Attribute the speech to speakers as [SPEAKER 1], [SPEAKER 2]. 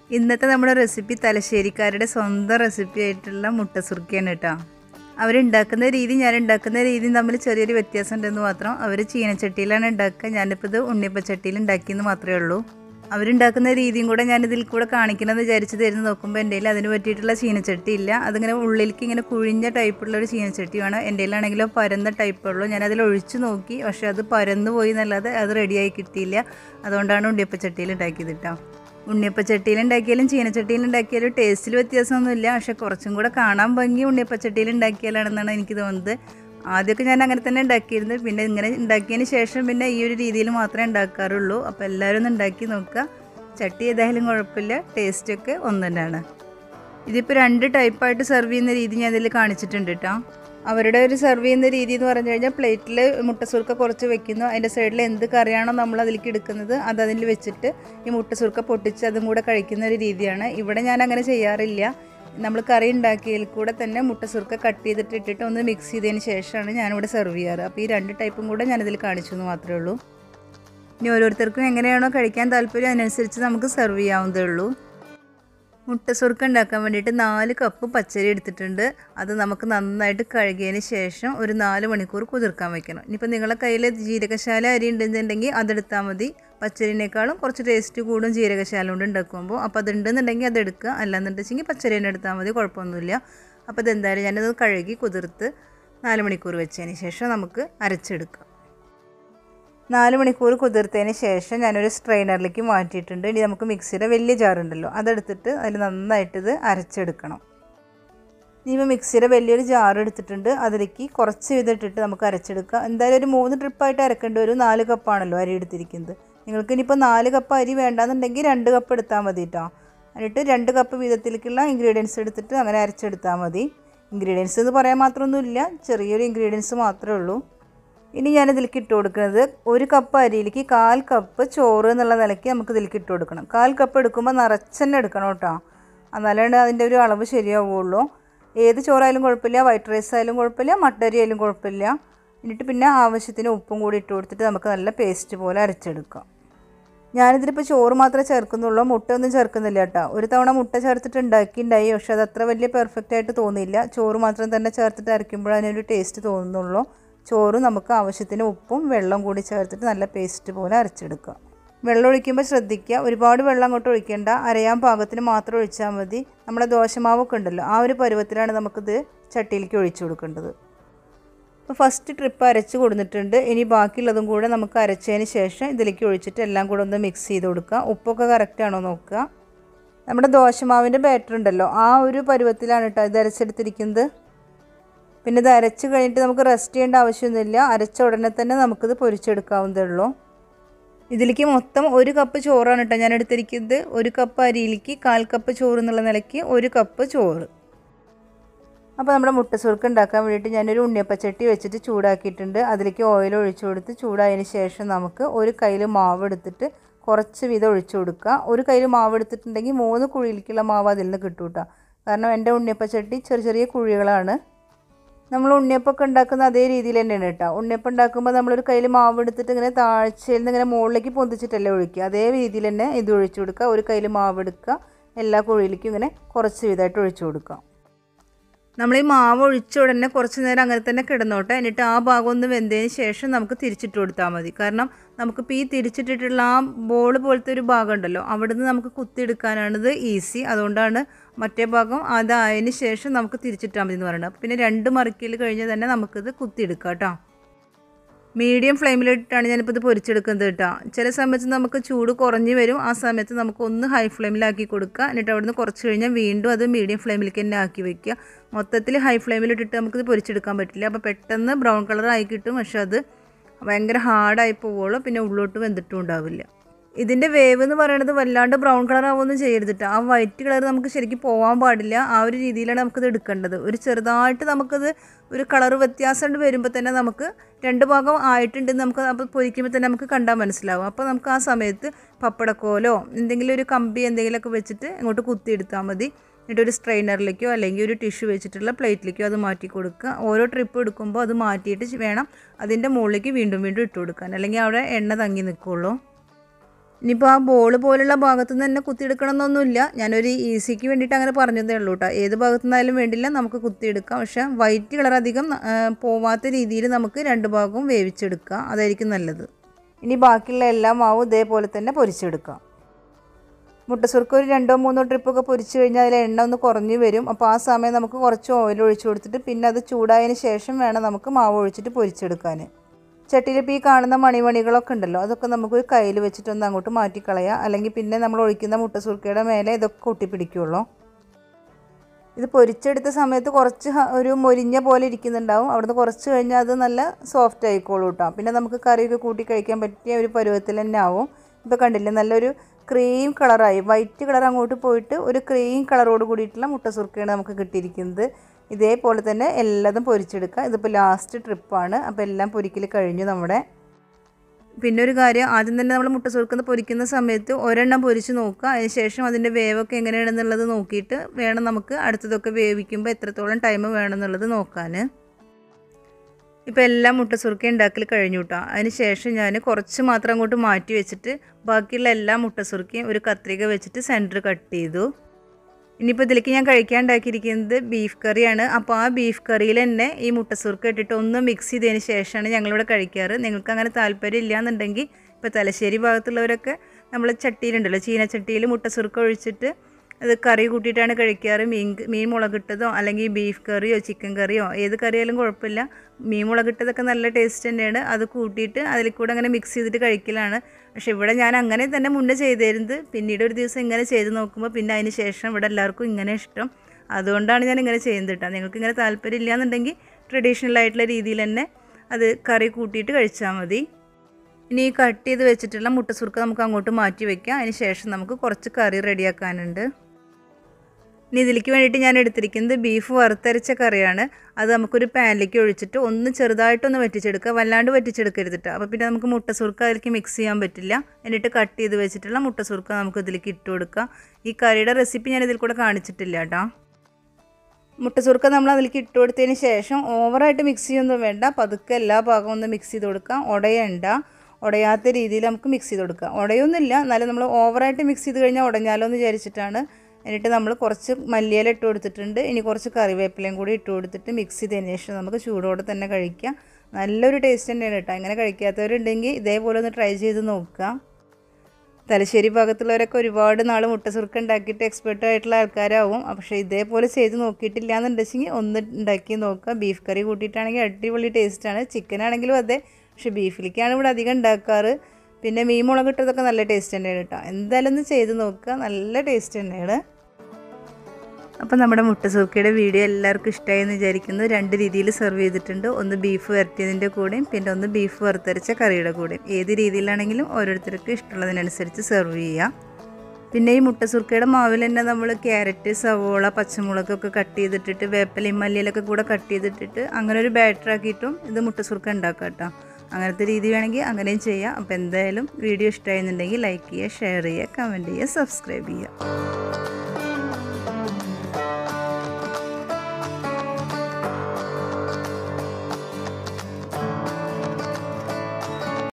[SPEAKER 1] ഇന്നത്തെ നമ്മുടെ റെസിപ്പി തലശ്ശേരിക്കാരുടെ സ്വന്തം റെസിപ്പി ആയിട്ടുള്ള മുട്ട സുർക്കയാണ് കേട്ടോ അവരുണ്ടാക്കുന്ന രീതി ഞാൻ ഉണ്ടാക്കുന്ന രീതിയും തമ്മിൽ ചെറിയൊരു വ്യത്യാസം ഉണ്ടെന്ന് മാത്രം അവർ ചീനച്ചട്ടിയിലാണ് ഉണ്ടാക്കുക ഞാനിപ്പോൾ ഇത് ഉണ്ണിയപ്പച്ചട്ടിയിൽ ഉണ്ടാക്കിയെന്ന് മാത്രമേ ഉള്ളൂ അവരുണ്ടാക്കുന്ന രീതിയും കൂടെ ഞാൻ ഇതിൽ കൂടെ കാണിക്കണമെന്ന് വിചാരിച്ച് തരുന്ന നോക്കുമ്പോൾ എൻ്റെ കയ്യിൽ അതിന് പറ്റിയിട്ടുള്ള ചീനച്ചട്ടി ഇല്ല അതിങ്ങനെ ഉള്ളിലേക്ക് ഇങ്ങനെ കുഴിഞ്ഞ ടൈപ്പുള്ള ഒരു ചീനച്ചട്ടി വേണം എൻ്റെ കയ്യിലാണെങ്കിലോ പരന്ന ടൈപ്പുള്ളൂ ഞാൻ അതിൽ ഒഴിച്ച് നോക്കി പക്ഷേ അത് പരന്നു പോയി എന്നല്ലാതെ അത് റെഡിയായി കിട്ടിയില്ല അതുകൊണ്ടാണ് ഉണ്ണിയപ്പച്ചട്ടിയിൽ ഉണ്ടാക്കിയത് കേട്ടോ ഉണ്ണിയപ്പച്ചട്ടിയിൽ ഉണ്ടാക്കിയാലും ചീനച്ചട്ടിയിൽ ഉണ്ടാക്കിയാലും ടേസ്റ്റിൽ വ്യത്യാസമൊന്നുമില്ല പക്ഷെ കുറച്ചും കൂടെ കാണാൻ ഭംഗി ഉണ്ണിയപ്പച്ചട്ടിയിൽ ഉണ്ടാക്കിയാലാണെന്നാണ് എനിക്ക് തോന്നുന്നത് ആദ്യമൊക്കെ ഞാൻ അങ്ങനെ തന്നെ ഉണ്ടാക്കിയിരുന്നു പിന്നെ ഇങ്ങനെ ഉണ്ടാക്കിയതിന് ശേഷം പിന്നെ ഈ ഒരു രീതിയിൽ മാത്രമേ ഉണ്ടാക്കാറുള്ളൂ അപ്പോൾ എല്ലാവരും ഒന്ന് ഉണ്ടാക്കി നോക്കുക ചട്ടി ഏതായാലും കുഴപ്പമില്ല ടേസ്റ്റൊക്കെ ഒന്ന് തന്നെയാണ് ഇതിപ്പോൾ രണ്ട് ടൈപ്പായിട്ട് സെർവ് ചെയ്യുന്ന രീതി ഞാൻ ഇതിൽ കാണിച്ചിട്ടുണ്ട് കേട്ടോ അവരുടെ ഒരു സെർവ് ചെയ്യുന്ന രീതി എന്ന് പറഞ്ഞു കഴിഞ്ഞാൽ പ്ലേറ്റിൽ മുട്ടസുർക്ക കുറച്ച് വെക്കുന്നു അതിൻ്റെ സൈഡിൽ എന്ത് കറിയാണോ നമ്മൾ അതിലേക്ക് എടുക്കുന്നത് അത് അതിൽ വെച്ചിട്ട് ഈ മുട്ടസുർക്ക പൊട്ടിച്ച് അതും കൂടെ കഴിക്കുന്ന ഒരു രീതിയാണ് ഇവിടെ ഞാൻ അങ്ങനെ ചെയ്യാറില്ല നമ്മൾ കറി ഉണ്ടാക്കിയതിൽ കൂടെ തന്നെ മുട്ടസുർക്ക കട്ട് ചെയ്തിട്ട് ഇട്ടിട്ട് ഒന്ന് മിക്സ് ചെയ്തതിന് ശേഷമാണ് ഞാനിവിടെ സെർവ് ചെയ്യാറ് അപ്പോൾ ഈ രണ്ട് ടൈപ്പും കൂടെ ഞാനിതിൽ കാണിച്ചു എന്ന് മാത്രമേ ഉള്ളൂ ഇനി ഓരോരുത്തർക്കും എങ്ങനെയാണോ കഴിക്കാൻ താല്പര്യം അതിനനുസരിച്ച് നമുക്ക് സെർവ് ചെയ്യാവുന്നതേ ഉള്ളൂ മുട്ട സുർക്ക ഉണ്ടാക്കാൻ വേണ്ടിയിട്ട് നാല് കപ്പ് പച്ചരി എടുത്തിട്ടുണ്ട് അത് നമുക്ക് നന്നായിട്ട് കഴുകിയതിന് ശേഷം ഒരു നാല് മണിക്കൂർ കുതിർക്കാൻ വെക്കണം ഇനിയിപ്പോൾ നിങ്ങളുടെ കയ്യിൽ ജീരകശാല അരി ഉണ്ടെന്നുണ്ടെങ്കിൽ അതെടുത്താൽ മതി പച്ചരിനേക്കാളും കുറച്ച് ടേസ്റ്റ് കൂടും ജീരകശാല കൊണ്ട് ഉണ്ടാക്കുമ്പോൾ അപ്പോൾ അതുണ്ടെന്നുണ്ടെങ്കിൽ അതെടുക്കുക അല്ലാന്നുണ്ടെങ്കിൽ പച്ചരി തന്നെ എടുത്താൽ മതി കുഴപ്പമൊന്നുമില്ല അപ്പോൾ ഇതെന്തായാലും ഞാനത് കഴുകി കുതിർത്ത് നാല് മണിക്കൂർ വെച്ചതിന് ശേഷം നമുക്ക് അരച്ചെടുക്കാം നാല് മണിക്കൂർ കുതിർത്തതിന് ശേഷം ഞാനൊരു സ്ട്രെയിനറിലേക്ക് മാറ്റിയിട്ടുണ്ട് ഇനി നമുക്ക് മിക്സിയുടെ വലിയ ജാറുണ്ടല്ലോ അതെടുത്തിട്ട് അതിൽ നന്നായിട്ട് ഇത് അരച്ചെടുക്കണം ഇനിയിപ്പോൾ മിക്സിയുടെ വലിയൊരു ജാർ എടുത്തിട്ടുണ്ട് അതിലേക്ക് കുറച്ച് ഇതിട്ടിട്ട് നമുക്ക് അരച്ചെടുക്കാം എന്തായാലും ഒരു മൂന്ന് ട്രിപ്പായിട്ട് അരക്കേണ്ടി വരും നാല് കപ്പാണല്ലോ അരി എടുത്തിരിക്കുന്നത് നിങ്ങൾക്ക് ഇനിയിപ്പോൾ നാല് കപ്പ് അരി വേണ്ടാന്നുണ്ടെങ്കിൽ രണ്ട് കപ്പ് എടുത്താൽ മതി കേട്ടോ എന്നിട്ട് രണ്ട് കപ്പ് വീതത്തിലേക്കുള്ള ഇൻഗ്രീഡിയൻസ് എടുത്തിട്ട് അങ്ങനെ അരച്ചെടുത്താൽ മതി ഇൻഗ്രീഡിയൻസ് എന്ന് പറയാൻ മാത്രമൊന്നുമില്ല ചെറിയൊരു ഇൻഗ്രീഡിയൻസ് മാത്രമേ ഉള്ളൂ ഇനി ഞാൻ ഇതിലേക്ക് ഇട്ട് കൊടുക്കുന്നത് ഒരു കപ്പ് അരിയിലേക്ക് കാൽ കപ്പ് ചോറ് എന്നുള്ള നിലയ്ക്ക് നമുക്ക് ഇതിലേക്ക് ഇട്ട് കൊടുക്കണം കാൽ കപ്പ് എടുക്കുമ്പോൾ നിറച്ചെന്നെ എടുക്കണം കേട്ടോ എന്നാലാണ് അതിൻ്റെ ഒരു അളവ് ശരിയാവുള്ളൂ ഏത് ചോറായാലും കുഴപ്പമില്ല വൈറ്റ് റൈസ് ആയാലും കുഴപ്പമില്ല മട്ടരി ആയാലും കുഴപ്പമില്ല എന്നിട്ട് പിന്നെ ആവശ്യത്തിന് ഉപ്പും കൂടി ഇട്ട് കൊടുത്തിട്ട് നമുക്ക് നല്ല പേസ്റ്റ് പോലെ അരച്ചെടുക്കാം ഞാനിതിലിപ്പോൾ ചോറ് മാത്രമേ ചേർക്കുന്നുള്ളൂ മുട്ട ഒന്നും ചേർക്കുന്നില്ല കേട്ടോ ഒരു തവണ മുട്ട ചേർത്തിട്ട് ഉണ്ടാക്കിയിട്ടുണ്ടായി പക്ഷേ അത് അത്ര വലിയ പെർഫെക്റ്റ് ആയിട്ട് തോന്നിയില്ല ചോറ് മാത്രം തന്നെ ചേർത്തിട്ട് അരയ്ക്കുമ്പോൾ അതിനൊരു ടേസ്റ്റ് തോന്നുന്നുള്ളൂ ചോറ് നമുക്ക് ആവശ്യത്തിന് ഉപ്പും വെള്ളം കൂടി ചേർത്തിട്ട് നല്ല പേസ്റ്റ് പോലെ അരച്ചെടുക്കുക വെള്ളം ഒഴിക്കുമ്പോൾ ശ്രദ്ധിക്കുക ഒരുപാട് വെള്ളം അങ്ങോട്ട് ഒഴിക്കേണ്ട അരയാൻ പാകത്തിന് മാത്രം ഒഴിച്ചാൽ മതി നമ്മുടെ ദോശമാവൊക്കെ ഉണ്ടല്ലോ ആ ഒരു പരുവത്തിലാണ് നമുക്കിത് ചട്ടിയിലേക്ക് ഒഴിച്ചു കൊടുക്കേണ്ടത് അപ്പോൾ ഫസ്റ്റ് ട്രിപ്പ് അരച്ച് കൊടുത്തിട്ടുണ്ട് ഇനി ബാക്കിയുള്ളതും കൂടെ നമുക്ക് അരച്ചതിന് ശേഷം ഇതിലേക്ക് ഒഴിച്ചിട്ട് എല്ലാം കൂടെ ഒന്ന് മിക്സ് ചെയ്ത് കൊടുക്കുക ഉപ്പൊക്കെ കറക്റ്റ് ആണോ നോക്കുക നമ്മുടെ ദോശമാവിൻ്റെ ബാറ്റർ ഉണ്ടല്ലോ ആ ഒരു പരുവത്തിലാണ് കേട്ടോ ഇത് അരച്ചെടുത്തിരിക്കുന്നത് പിന്നെ ഇത് അരച്ച് കഴിഞ്ഞിട്ട് നമുക്ക് റെസ്റ്റ് ചെയ്യേണ്ട ആവശ്യമൊന്നുമില്ല അരച്ച ഉടനെ തന്നെ നമുക്കിത് പൊരിച്ചെടുക്കാവുന്നതേ ഉള്ളൂ ഇതിലേക്ക് മൊത്തം ഒരു കപ്പ് ചോറാണ് കേട്ടോ ഞാൻ എടുത്തിരിക്കുന്നത് ഒരു കപ്പ് അരിയിലേക്ക് കാൽ കപ്പ് ചോറ് എന്നുള്ള നിലയ്ക്ക് ഒരു കപ്പ് ചോറ് അപ്പോൾ നമ്മുടെ മുട്ട സുറുക്ക് ഉണ്ടാക്കാൻ വേണ്ടിയിട്ട് ഞാനൊരു ഉണ്ണിയപ്പച്ചട്ടി വെച്ചിട്ട് ചൂടാക്കിയിട്ടുണ്ട് അതിലേക്ക് ഓയിൽ ഒഴിച്ചു കൊടുത്ത് ചൂടായതിന് ശേഷം നമുക്ക് ഒരു കയ്യിൽ മാവ് എടുത്തിട്ട് കുറച്ച് വീതം ഒഴിച്ചു കൊടുക്കുക ഒരു കയ്യിൽ മാവ് എടുത്തിട്ടുണ്ടെങ്കിൽ മൂന്ന് കുഴിയിലേക്കുള്ള മാവ് അതിൽ നിന്ന് കിട്ടും കേട്ടോ കാരണം എൻ്റെ ഉണ്ണിയപ്പച്ചട്ടി ചെറിയ ചെറിയ കുഴികളാണ് നമ്മൾ ഉണ്ണിയപ്പമൊക്കെ ഉണ്ടാക്കുന്ന അതേ രീതിയിൽ തന്നെയാണ് കേട്ടോ ഉണ്ണിയപ്പം ഉണ്ടാക്കുമ്പോൾ നമ്മളൊരു കയ്യിൽ മാവ് എടുത്തിട്ട് ഇങ്ങനെ താഴ്ചയിൽ നിന്ന് ഇങ്ങനെ മുകളിലേക്ക് പൊന്തിച്ചിട്ടല്ലേ ഒഴിക്കുക അതേ രീതിയിൽ തന്നെ ഇത് ഒഴിച്ചു കൊടുക്കുക ഒരു കയ്യിൽ മാവ് എടുക്കുക എല്ലാ കുഴിയിലേക്കും ഇങ്ങനെ കുറച്ച് വീതമായിട്ട് ഒഴിച്ചു കൊടുക്കുക നമ്മൾ ഈ മാവ് ഒഴിച്ച ഉടനെ കുറച്ച് നേരം അങ്ങനെ തന്നെ കിടന്നോട്ടെ എന്നിട്ട് ആ ഭാഗം ഒന്ന് വെന്തതിന് ശേഷം നമുക്ക് തിരിച്ചിട്ട് കൊടുത്താൽ മതി കാരണം നമുക്കിപ്പോൾ ഈ തിരിച്ചിട്ടിട്ടുള്ള ആ ബോൾ പോലത്തെ ഒരു ഭാഗം ഉണ്ടല്ലോ അവിടെ നിന്ന് നമുക്ക് കുത്തിയെടുക്കാനാണിത് ഈസി അതുകൊണ്ടാണ് മറ്റേ ഭാഗം അതായതിന് ശേഷം നമുക്ക് തിരിച്ചിട്ടാൽ മതി എന്ന് പറയുന്നത് അപ്പോൾ പിന്നെ രണ്ട് മറിക്കൽ കഴിഞ്ഞ് തന്നെ നമുക്കിത് കുത്തിയെടുക്കാം കേട്ടോ മീഡിയം ഫ്ലെയിമിലിട്ടാണ് ഞാനിപ്പോൾ ഇത് പൊരിച്ചെടുക്കുന്നത് കേട്ടോ ചില സമയത്ത് നമുക്ക് ചൂട് കുറഞ്ഞ് വരും ആ സമയത്ത് നമുക്ക് ഒന്ന് ഹൈ ഫ്ലെയിമിലാക്കി കൊടുക്കുക എന്നിട്ട് അവിടുന്ന് കുറച്ച് കഴിഞ്ഞാൽ വീണ്ടും അത് മീഡിയം ഫ്ലെയിമിലേക്ക് തന്നെ ആക്കി വെക്കുക മൊത്തത്തിൽ ഹൈ ഫ്ലെയിമിലിട്ടിട്ട് നമുക്കിത് പൊരിച്ചെടുക്കാൻ പറ്റില്ല അപ്പോൾ പെട്ടെന്ന് ബ്രൗൺ കളർ ആയി കിട്ടും പക്ഷെ അത് ഭയങ്കര ഹാർഡായി പോവുള്ളൂ പിന്നെ ഉള്ളോട്ട് വെന്തിട്ടും ഉണ്ടാവില്ല ഇതിൻ്റെ വേവ് എന്ന് പറയുന്നത് വല്ലാണ്ട് ബ്രൗൺ കളർ ആവുമൊന്നും ചെയ്യരുതിട്ട് ആ വൈറ്റ് കളർ നമുക്ക് ശരിക്കും പോകാൻ പാടില്ല ആ ഒരു രീതിയിലാണ് നമുക്കിത് എടുക്കേണ്ടത് ഒരു ചെറുതായിട്ട് നമുക്കത് ഒരു കളർ വ്യത്യാസം വരുമ്പോൾ തന്നെ നമുക്ക് രണ്ട് ഭാഗം ആയിട്ടുണ്ടെന്ന് നമുക്ക് അപ്പോൾ പൊരിക്കുമ്പോൾ തന്നെ നമുക്ക് കണ്ടാൽ മനസ്സിലാവും അപ്പോൾ നമുക്ക് ആ സമയത്ത് പപ്പടക്കോലോ എന്തെങ്കിലും ഒരു കമ്പി എന്തെങ്കിലുമൊക്കെ വെച്ചിട്ട് ഇങ്ങോട്ട് കുത്തിയെടുത്താൽ മതി എന്നിട്ട് ഒരു സ്ട്രെയിനറിലേക്കോ അല്ലെങ്കിൽ ഒരു ടിഷ്യൂ വെച്ചിട്ടുള്ള പ്ലേറ്റിലേക്കോ അത് മാറ്റി കൊടുക്കുക ഓരോ ട്രിപ്പ് എടുക്കുമ്പോൾ അത് മാറ്റിയിട്ട് വേണം അതിൻ്റെ മുകളിലേക്ക് വീണ്ടും വീണ്ടും ഇട്ട് കൊടുക്കാൻ അല്ലെങ്കിൽ അവിടെ എണ്ണ തങ്ങി നിൽക്കുള്ളൂ ഇനിയിപ്പോൾ ആ ബോൾ പോലുള്ള ഭാഗത്തു നിന്ന് തന്നെ കുത്തിയെടുക്കണം എന്നൊന്നുമില്ല ഞാനൊരു ഈസിക്ക് വേണ്ടിയിട്ട് അങ്ങനെ പറഞ്ഞതേ ഉള്ളൂ കേട്ടോ ഏത് ഭാഗത്തു നിന്നായാലും വേണ്ടില്ല നമുക്ക് കുത്തിയെടുക്കാം പക്ഷേ വൈറ്റ് കളർ അധികം ആ, പോവാത്ത രീതിയിൽ നമുക്ക് രണ്ട് ഭാഗവും വേവിച്ചെടുക്കാം അതായിരിക്കും നല്ലത് ഇനി ബാക്കിയുള്ള എല്ലാ മാവും ഇതേപോലെ തന്നെ പൊരിച്ചെടുക്കാം മുട്ടസുർക്ക് ഒരു രണ്ടോ മൂന്നോ ട്രിപ്പൊക്കെ പൊരിച്ച് കഴിഞ്ഞാൽ അതിൽ എണ്ണ ഒന്ന് കുറഞ്ഞു വരും അപ്പോൾ ആ സമയം നമുക്ക് കുറച്ച് ഓയിൽ ഒഴിച്ചു കൊടുത്തിട്ട് പിന്നെ അത് ചൂടായതിന് ശേഷം വേണം നമുക്ക് മാവ് ഒഴിച്ചിട്ട് പൊരിച്ചെടുക്കാൻ ചട്ടിയിൽ ഇപ്പോൾ ഈ കാണുന്ന മണിമണികളൊക്കെ ഉണ്ടല്ലോ അതൊക്കെ നമുക്ക് ഒരു കയ്യിൽ വെച്ചിട്ടൊന്ന് അങ്ങോട്ട് മാറ്റിക്കളയാം അല്ലെങ്കിൽ പിന്നെ നമ്മൾ ഒഴിക്കുന്ന മുട്ടസുർക്കയുടെ മേലെ ഇതൊക്കെ ഒട്ടിപ്പിടിക്കുള്ളൂ ഇത് പൊരിച്ചെടുത്ത സമയത്ത് കുറച്ച് ഹ- ഒരു മൊരിഞ്ഞ പോലെ ഇരിക്കുന്നുണ്ടാവും അവിടുന്ന് കുറച്ച് കഴിഞ്ഞാൽ അത് നല്ല സോഫ്റ്റ് ആയിക്കോളൂ കേട്ടോ പിന്നെ നമുക്ക് കറിയൊക്കെ കൂട്ടി കഴിക്കാൻ പറ്റിയ ഒരു പരുവത്തിൽ തന്നെ ആവും ഇപ്പോൾ കണ്ടില്ലേ നല്ലൊരു ക്രീം കളറായി വൈറ്റ് കളർ അങ്ങോട്ട് പോയിട്ട് ഒരു ക്രീം കളറോട് കൂടിയിട്ടുള്ള മുട്ട സുർക്കയാണ് നമുക്ക് കിട്ടിയിരിക്കുന്നത് ഇതേപോലെ തന്നെ എല്ലാതും പൊരിച്ചെടുക്കുക ഇതിപ്പോൾ ലാസ്റ്റ് ട്രിപ്പാണ് അപ്പോൾ എല്ലാം പൊരിക്കൽ കഴിഞ്ഞു നമ്മുടെ പിന്നെ ഒരു കാര്യം ആദ്യം തന്നെ നമ്മൾ മുട്ട സുറുക്കുന്ന പൊരിക്കുന്ന സമയത്ത് ഒരെണ്ണം പൊരിച്ച് നോക്കുക അതിന് ശേഷം അതിൻ്റെ വേവൊക്കെ എങ്ങനെയാണെന്നുള്ളത് നോക്കിയിട്ട് വേണം നമുക്ക് അടുത്തതൊക്കെ വേവിക്കുമ്പോൾ എത്രത്തോളം ടൈം വേണമെന്നുള്ളത് നോക്കാൻ ഇപ്പോൾ എല്ലാം മുട്ട സുറുക്ക ഉണ്ടാക്കൽ കഴിഞ്ഞു കേട്ടോ അതിന് ശേഷം ഞാൻ കുറച്ച് മാത്രം അങ്ങോട്ട് മാറ്റി വെച്ചിട്ട് ബാക്കിയുള്ള എല്ലാ മുട്ട സുറുക്കയും ഒരു കത്രിക വെച്ചിട്ട് സെൻറ്റർ കട്ട് ചെയ്തു ഇനിയിപ്പോൾ ഇതിലേക്ക് ഞാൻ കഴിക്കാൻ ഉണ്ടാക്കിയിരിക്കുന്നത് ബീഫ് കറിയാണ് അപ്പോൾ ആ ബീഫ് കറിയിൽ തന്നെ ഈ മുട്ടസുർക്ക ഇട്ടിട്ട് ഒന്ന് മിക്സ് ചെയ്തതിന് ശേഷമാണ് ഞങ്ങളിവിടെ കഴിക്കാറ് നിങ്ങൾക്ക് അങ്ങനെ താല്പര്യം ഇല്ലയെന്നുണ്ടെങ്കിൽ ഇപ്പോൾ തലശ്ശേരി ഭാഗത്തുള്ളവരൊക്കെ നമ്മൾ ചട്ടിയിലുണ്ടല്ലോ ചീനച്ചട്ടിയിൽ മുട്ടസുർക്ക ഒഴിച്ചിട്ട് അത് കറി കൂട്ടിയിട്ടാണ് കഴിക്കാറ് മീൻ മീൻ മുളകിട്ടതോ അല്ലെങ്കിൽ ബീഫ് കറിയോ ചിക്കൻ കറിയോ ഏത് കറിയായാലും കുഴപ്പമില്ല മീൻ മുളകിട്ടതൊക്കെ നല്ല ടേസ്റ്റ് തന്നെയാണ് അത് കൂട്ടിയിട്ട് അതിൽ കൂടെ അങ്ങനെ മിക്സ് ചെയ്തിട്ട് കഴിക്കലാണ് പക്ഷേ ഇവിടെ ഞാൻ അങ്ങനെ തന്നെ മുന്നേ ചെയ്തിരുന്നത് പിന്നീട് ഒരു ദിവസം ഇങ്ങനെ ചെയ്ത് നോക്കുമ്പോൾ പിന്നെ അതിന് ശേഷം ഇവിടെ എല്ലാവർക്കും ഇങ്ങനെ ഇഷ്ടം അതുകൊണ്ടാണ് ഞാൻ ഇങ്ങനെ ചെയ്യുന്നത് കേട്ടോ നിങ്ങൾക്ക് ഇങ്ങനെ താല്പര്യം ഇല്ലയെന്നുണ്ടെങ്കിൽ ട്രഡീഷണൽ ആയിട്ടുള്ള രീതിയിൽ തന്നെ അത് കറി കൂട്ടിയിട്ട് കഴിച്ചാൽ മതി ഇനി ഈ കട്ട് ചെയ്ത് വെച്ചിട്ടുള്ള മുട്ടസുർക്ക നമുക്ക് അങ്ങോട്ട് മാറ്റി വെക്കാം അതിന് ശേഷം നമുക്ക് കുറച്ച് കറി റെഡിയാക്കാനുണ്ട് ഇനി ഇതിലേക്ക് വേണ്ടിയിട്ട് ഞാൻ എടുത്തിരിക്കുന്നത് ബീഫ് വറുത്തരച്ച കറിയാണ് അത് നമുക്കൊരു പാനിലേക്ക് ഒഴിച്ചിട്ട് ഒന്ന് ചെറുതായിട്ടൊന്ന് വറ്റിച്ചെടുക്കുക വല്ലാണ്ട് വറ്റിച്ചെടുക്കരുത് കേട്ടോ അപ്പോൾ പിന്നെ നമുക്ക് മുട്ട സുർക്ക അതിലേക്ക് മിക്സ് ചെയ്യാൻ പറ്റില്ല എന്നിട്ട് കട്ട് ചെയ്ത് വെച്ചിട്ടുള്ള മുട്ട സുർക്ക നമുക്ക് ഇതിലേക്ക് ഇട്ട് കൊടുക്കാം ഈ കറിയുടെ റെസിപ്പി ഞാൻ ഇതിൽ കൂടെ കാണിച്ചിട്ടില്ല കേട്ടോ മുട്ട സുർക്ക നമ്മൾ അതിലേക്ക് ഇട്ട് കൊടുത്തതിന് ശേഷം ഓവറായിട്ട് മിക്സ് ചെയ്യൊന്നും വേണ്ട പതുക്കെ എല്ലാ ഭാഗവും ഒന്ന് മിക്സ് ചെയ്ത് കൊടുക്കാം ഉടയണ്ട ഉടയാത്ത രീതിയിൽ നമുക്ക് മിക്സ് ചെയ്ത് കൊടുക്കാം ഉടയൊന്നുമില്ല എന്നാലും നമ്മൾ ഓവറായിട്ട് മിക്സ് ചെയ്ത് കഴിഞ്ഞാൽ ഉടഞ്ഞാലോ എന്ന് വിചാരിച്ചിട്ടാണ് എന്നിട്ട് നമ്മൾ കുറച്ച് മല്ലിയില ഇട്ട് കൊടുത്തിട്ടുണ്ട് ഇനി കുറച്ച് കറിവേപ്പിലയും കൂടി ഇട്ട് കൊടുത്തിട്ട് മിക്സ് ചെയ്തതിന് ശേഷം നമുക്ക് ചൂടോടെ തന്നെ കഴിക്കാം നല്ലൊരു ടേസ്റ്റ് തന്നെയാണ് കേട്ടോ അങ്ങനെ കഴിക്കാത്തവരുണ്ടെങ്കിൽ ഇതേപോലെ ഒന്ന് ട്രൈ ചെയ്ത് നോക്കുക തലശ്ശേരി ഭാഗത്തുള്ളവരൊക്കെ ഒരുപാട് നാൾ മുട്ട സുറുക്ക ഉണ്ടാക്കിയിട്ട് എക്സ്പെർട്ട് ആയിട്ടുള്ള ആൾക്കാരാവും പക്ഷേ ഇതേപോലെ ചെയ്ത് നോക്കിയിട്ടില്ല എന്നുണ്ടെങ്കിൽ ഒന്ന് ഉണ്ടാക്കി നോക്കുക ബീഫ് കറി കൂട്ടിയിട്ടാണെങ്കിൽ അടിപൊളി ടേസ്റ്റാണ് ചിക്കൻ ആണെങ്കിലും അതെ പക്ഷേ ബീഫിലേക്കാണ് ഇവിടെ അധികം ഉണ്ടാക്കാറ് പിന്നെ മീൻ മുളകിട്ടതൊക്കെ നല്ല ടേസ്റ്റ് തന്നെയാണ് കേട്ടോ എന്തായാലും ഒന്ന് ചെയ്ത് നോക്കുക നല്ല ടേസ്റ്റ് തന്നെയാണ് അപ്പോൾ നമ്മുടെ മുട്ട സുർക്കയുടെ വീഡിയോ എല്ലാവർക്കും ഇഷ്ടമായി എന്ന് വിചാരിക്കുന്നു രണ്ട് രീതിയിൽ സെർവ് ചെയ്തിട്ടുണ്ട് ഒന്ന് ബീഫ് വരട്ടിയതിൻ്റെ കൂടെയും പിന്നെ ഒന്ന് ബീഫ് വറുത്തരച്ച കറിയുടെ കൂടെയും ഏത് രീതിയിലാണെങ്കിലും ഓരോരുത്തർക്ക് ഇഷ്ടമുള്ളതിനനുസരിച്ച് സെർവ് ചെയ്യാം പിന്നെ ഈ മുട്ട സുർക്കയുടെ മാവിൽ തന്നെ നമ്മൾ ക്യാരറ്റ് സവോള പച്ചമുളകൊക്കെ കട്ട് ചെയ്തിട്ടിട്ട് വേപ്പലയും മല്ലിയിലൊക്കെ കൂടെ കട്ട് ചെയ്തിട്ടിട്ട് അങ്ങനെ ഒരു ബാറ്റർ ആക്കിയിട്ടും ഇത് മുട്ട സുർക്ക ഉണ്ടാക്കാം കേട്ടോ അങ്ങനത്തെ രീതി വേണമെങ്കിൽ അങ്ങനെയും ചെയ്യാം അപ്പോൾ എന്തായാലും വീഡിയോ ഇഷ്ടമായിരുന്നുണ്ടെങ്കിൽ ലൈക്ക് ചെയ്യുക ഷെയർ ചെയ്യുക കമൻറ്റ് ചെയ്യുക സബ്സ്ക്രൈബ് ചെയ്യുക